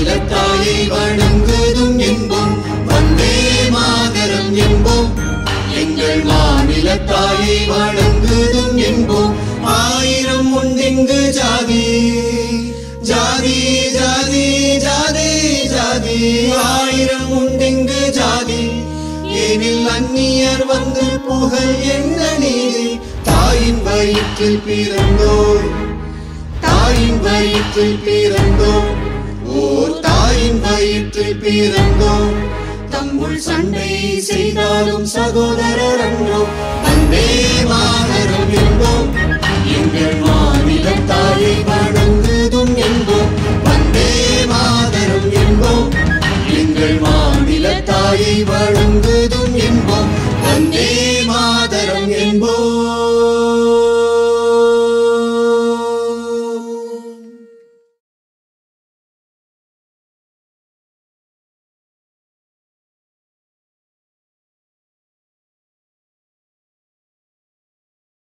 மாநிலத்தாயை வணங்குதும் என்போம் வந்தே மாதரம் என்போம் எங்கள் மாநிலத்தாயை வணங்குதும் என்போம் ஆயிரம் உண்டிங்கு ஜாதி ஜாதி ஜாதி ஜாதி ஜாதி ஆயிரம் உண்டிங்கு ஜாதி ஏனில் அந்நியர் வந்து புகழ் என்ன நீதி தாயின் வயிற்றில் பிறந்தோர் தாயின் வயிற்றில் பிறந்தோம் ஓர் தாயின் வயிற்றில் பிறந்தோம் தம்முள் சண்டை செய்தாலும் சகோதரர் அன்றோம் வந்தே மாதரம் என்போம் எங்கள் மாநிலம் தாயை வணங்குதும் என்போம் வந்தே மாதரம் என்போம் எங்கள் மாநில தாயை வணங்கு